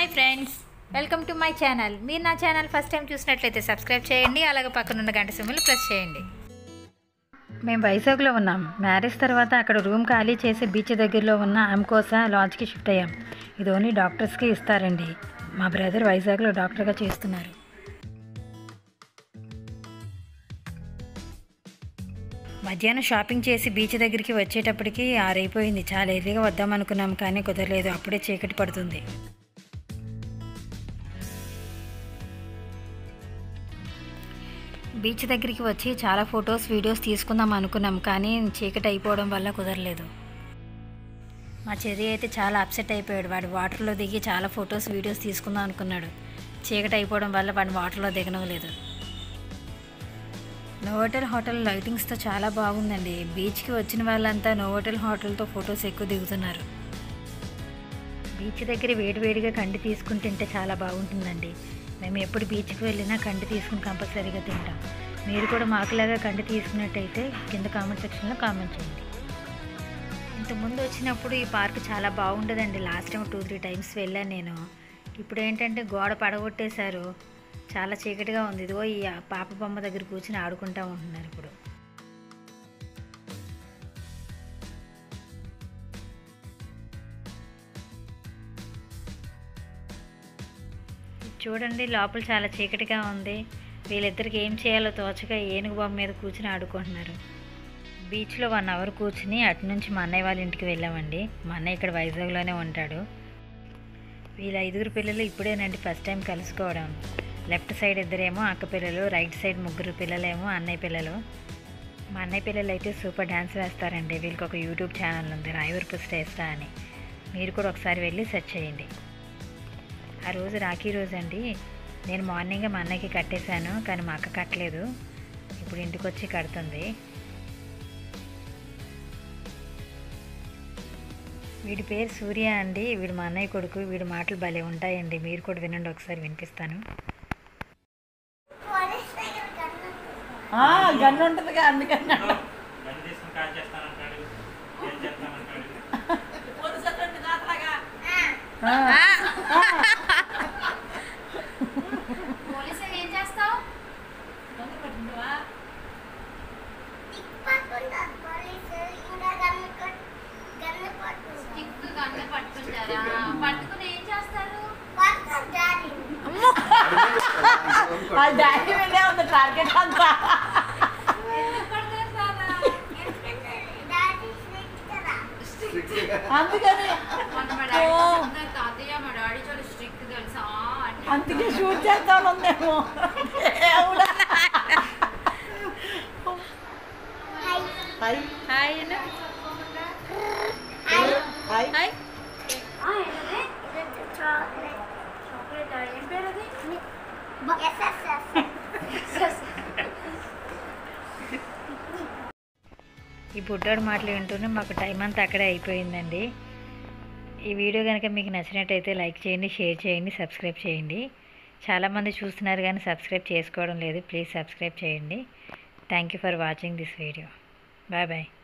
Hi friends welcome to my channel మీరు నా channel first time చూసినట్లయితే సబ్స్క్రైబ్ చేయండి అలాగే పక్కనున్న గంట సింబల్ ప్రెస్ చేయండి మేము వైజాగ్లో ఉన్నాం మ్యారేజ్ తర్వాత అక్కడ రూమ్ ఖాళీ చేసి బీచ్ దగ్గరలో ఉన్న ఆమ్కోసా లాడ్జ్కి షిఫ్ట్ అయ్యాం ఇది ఓన్లీ డాక్టర్స్కి ఇస్తారండి మా బ్రదర్ వైజాగ్లో డాక్టర్గా చేస్తున్నారు మధ్యాహ్నం షాపింగ్ చేసి బీచ్ దగ్గరికి వచ్చేటప్పటికి ఆరైపోయింది చాలా ఎర్లీగా వద్దాం అనుకున్నాం కానీ కుదరలేదు అప్పుడే చీకటి పడుతుంది బీచ్ దగ్గరికి వచ్చి చాలా ఫొటోస్ వీడియోస్ తీసుకుందాం అనుకున్నాం కానీ చీకటి అయిపోవడం వల్ల కుదరలేదు మా చెర్రీ అయితే చాలా అప్సెట్ అయిపోయాడు వాడు వాటర్లో దిగి చాలా ఫొటోస్ వీడియోస్ తీసుకుందాం అనుకున్నాడు చీకటి అయిపోవడం వల్ల వాడు వాటర్లో దిగనవలేదు నోవోటెల్ హోటల్ లైటింగ్స్తో చాలా బాగుందండి బీచ్కి వచ్చిన వాళ్ళంతా నోవోటెల్ హోటల్తో ఫొటోస్ ఎక్కువ దిగుతున్నారు బీచ్ దగ్గర వేడివేడిగా కండి తీసుకుని తింటే చాలా బాగుంటుందండి మేము ఎప్పుడు బీచ్కి వెళ్ళినా కండి తీసుకుని కంపల్సరీగా తింటాం మీరు కూడా మాకులాగా కండి తీసుకున్నట్టయితే కింద కామెంట్ సెక్షన్లో కామెంట్ చేయండి ఇంతకుముందు వచ్చినప్పుడు ఈ పార్క్ చాలా బాగుండేదండి last time two three times వెళ్ళాను నేను ఇప్పుడు ఏంటంటే గోడ పడగొట్టేశారు చాలా చీకటిగా ఉంది ఇదిగో ఈ పాప బొమ్మ దగ్గర కూర్చుని ఆడుకుంటూ ఉంటున్నారు ఇప్పుడు చూడండి లోపల చాలా చీకటిగా ఉంది వీళ్ళిద్దరికి ఏం చేయాలో తోచక ఏనుగు బొమ్మ మీద కూర్చుని ఆడుకుంటున్నారు బీచ్లో వన్ అవర్ కూర్చుని అటు నుంచి మా అన్నయ్య వాళ్ళ ఇంటికి వెళ్ళామండి మా అన్నయ్య ఇక్కడ వైజాగ్లోనే ఉంటాడు వీళ్ళ ఐదుగురు పిల్లలు ఇప్పుడేనండి ఫస్ట్ టైం కలుసుకోవడం లెఫ్ట్ సైడ్ ఇద్దరేమో అక్క పిల్లలు రైట్ సైడ్ ముగ్గురు పిల్లలేమో అన్నయ్య పిల్లలు మా అన్నయ్య పిల్లలు అయితే సూపర్ డ్యాన్స్ వేస్తారండి వీళ్ళకి ఒక యూట్యూబ్ ఛానల్ ఉంది రాయవరపు శ్రేష్ట అని మీరు కూడా ఒకసారి వెళ్ళి సెర్చ్ చేయండి ఆ రోజు రాఖీ రోజు అండి నేను మార్నింగ్ మా అన్నయ్యకి కట్టేశాను కానీ మా అక్క కట్టలేదు ఇప్పుడు ఇంటికి వచ్చి కడుతుంది వీడి పేరు సూర్య అండి వీడు మా అన్నయ్య కొడుకు వీడి మాటలు భలే ఉంటాయండి మీరు కూడా వినండి ఒకసారి వినిపిస్తాను గన్ను ఉంటుందిగా అందుకని బండి తీసుకుని కాల్ చేస్తానంటాడు ఏం చేస్తానంటాడు పోలీసు ఏం చేస్తావు స్టిక్ గన్ను పట్టుకుంటారా పట్టుకుని ఏం చేస్తారు ఆ డాడీ వెళ్ళే ఉంది టార్గెట్ అంతా ఎందుకు పట్టుకుంటారా అందుకని మొన్న మా డాడీ చెప్తున్నారు, తాతయ్య మా డాడీ చాలా స్ట్రిక్ట్ తెలుసా అని అందుకే షూట్ చేస్తాను ఉందేమో దేవుడా. హాయ్ హాయ్ హాయ్ హాయ్ ఈ బుడ్డోడు మాటలు వింటూనే మాకు టైం అంతా అక్కడే అయిపోయిందండి ఈ వీడియో కనుక మీకు నచ్చినట్టయితే లైక్ చేయండి షేర్ చేయండి సబ్స్క్రైబ్ చేయండి చాలామంది చూస్తున్నారు కానీ సబ్స్క్రైబ్ చేసుకోవడం లేదు ప్లీజ్ సబ్స్క్రైబ్ చేయండి thank you for watching this video bye bye